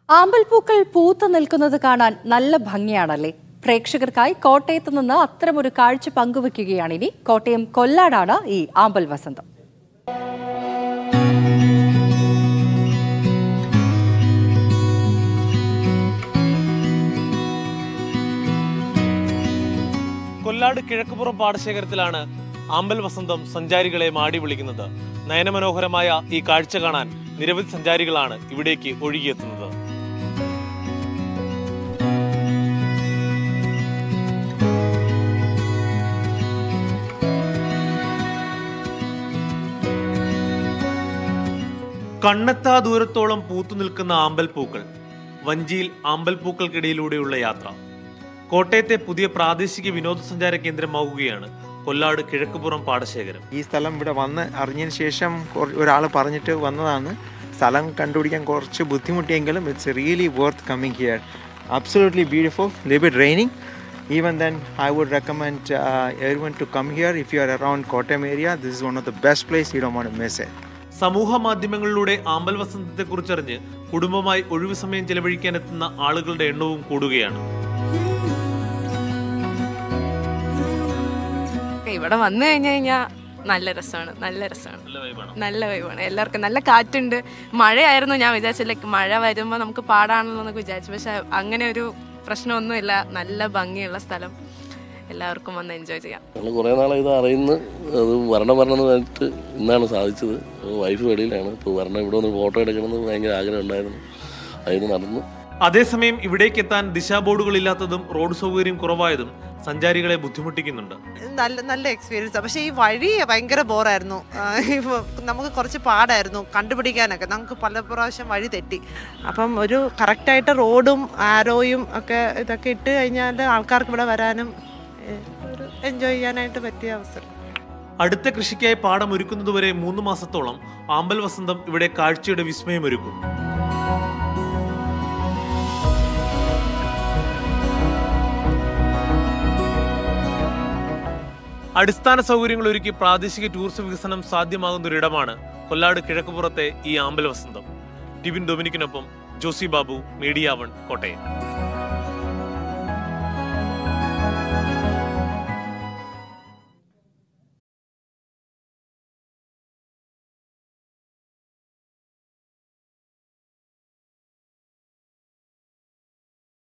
ആമ്പൽപ്പൂക്കൾ പൂത്തു നിൽക്കുന്നത് കാണാൻ നല്ല ഭംഗിയാണല്ലേ പ്രേക്ഷകർക്കായി കോട്ടയത്ത് നിന്ന് അത്തരമൊരു കാഴ്ച പങ്കുവെക്കുകയാണ് ഇനി കോട്ടയം കൊല്ലാടാണ് ഈ ആമ്പൽ വസന്തം കൊല്ലാട് കിഴക്കുപുറം പാടശേഖരത്തിലാണ് ആമ്പൽ വസന്തം സഞ്ചാരികളെ മാടി വിളിക്കുന്നത് നയനമനോഹരമായ ഈ കാഴ്ച കാണാൻ നിരവധി സഞ്ചാരികളാണ് ഇവിടേക്ക് ഒഴുകിയെത്തുന്നത് കണ്ണെത്താ ദൂരത്തോളം പൂത്തു നിൽക്കുന്ന ആമ്പൽപ്പൂക്കൾ വഞ്ചിയിൽ ആമ്പൽപ്പൂക്കൾക്കിടയിലൂടെയുള്ള യാത്ര കോട്ടയത്തെ പുതിയ പ്രാദേശിക വിനോദസഞ്ചാര കേന്ദ്രമാവുകയാണ് കൊല്ലാട് കിഴക്കുപുറം പാടശേഖരം ഈ സ്ഥലം ഇവിടെ വന്ന് അറിഞ്ഞതിന് ശേഷം ഒരാൾ പറഞ്ഞിട്ട് വന്നതാണ് സ്ഥലം കണ്ടുപിടിക്കാൻ കുറച്ച് ബുദ്ധിമുട്ടിയെങ്കിലും it's really worth coming here absolutely beautiful little bit raining even then I would recommend everyone to come here if you are around Kottayam area this is one of the best place you do won't miss it സമൂഹ മാധ്യമങ്ങളിലൂടെ ആമ്പൽ വസന്തത്തെക്കുറിച്ചറിഞ്ഞ് കുടുംബമായി ഒഴിവു സമയം ചെലവഴിക്കാൻ എത്തുന്ന ആളുകളുടെ എണ്ണവും കൂടുകയാണ് ഇവിടെ വന്നു കഴിഞ്ഞു കഴിഞ്ഞാൽ നല്ല രസമാണ് നല്ല രസമാണ് നല്ല വൈബാണ് നല്ല വൈബാണ് എല്ലാവർക്കും നല്ല കാറ്റുണ്ട് മഴയായിരുന്നു ഞാൻ വിചാരിച്ച ലൈക്ക് മഴ വരുമ്പോൾ നമുക്ക് പാടാണല്ലോ എന്നൊക്കെ വിചാരിച്ചു പക്ഷെ അങ്ങനെ ഒരു പ്രശ്നമൊന്നുമില്ല നല്ല ഭംഗിയുള്ള സ്ഥലം എല്ലാവർക്കും വന്ന് എൻജോയ് ചെയ്യാം ഞങ്ങൾ കുറേ നാളെ ഇത് അറിയുന്നു അത് വരണം വരണം എന്ന് പറഞ്ഞിട്ട് ഇന്നാണ് സാധിച്ചത് വൈഫ് വെളിയിലാണ് ഇപ്പോൾ വരണം ഇവിടെ ഒന്ന് ഫോട്ടോ എടുക്കണമെന്ന് ഭയങ്കര ആഗ്രഹം ഉണ്ടായിരുന്നു അതിന് നടന്നു അതേസമയം ഇവിടേക്ക് എത്താൻ ദിശാബോർഡുകളില്ലാത്തതും റോഡ് സൗകര്യം കുറവായതും സഞ്ചാരികളെ ബുദ്ധിമുട്ടിക്കുന്നുണ്ട് നല്ല നല്ല എക്സ്പീരിയൻസ് പക്ഷേ ഈ വഴി ഭയങ്കര ബോറായിരുന്നു ഇപ്പൊ നമുക്ക് കുറച്ച് പാടായിരുന്നു കണ്ടുപിടിക്കാനൊക്കെ നമുക്ക് പല പ്രാവശ്യം വഴി തെറ്റി അപ്പം ഒരു കറക്റ്റായിട്ട് റോഡും ആരോയും ഒക്കെ ഇതൊക്കെ ഇട്ട് കഴിഞ്ഞാൽ ആൾക്കാർക്ക് ഇവിടെ വരാനും ഏഹ്, ഒരു എൻജോയ് ചെയ്യാനായിട്ട് പറ്റിയ അവസരം അടുത്ത കൃഷിക്കായി പാടം ഒരുക്കുന്നതുവരെ മൂന്ന് മാസത്തോളം ആമ്പൽ വസന്തം ഇവിടെ കാഴ്ചയുടെ വിസ്മയമൊരുക്കും അടിസ്ഥാന സൗകര്യങ്ങൾ ഒരുക്കി പ്രാദേശിക ടൂറിസം വികസനം സാധ്യമാകുന്ന ഒരിടമാണ് കൊല്ലാട് കിഴക്കുപുറത്തെ ഈ ആമ്പൽ വസന്തം ടിബിൻ ഡൊമിനിക്കിനൊപ്പം ജോസി ബാബു മീഡിയ വൺ കോട്ടയം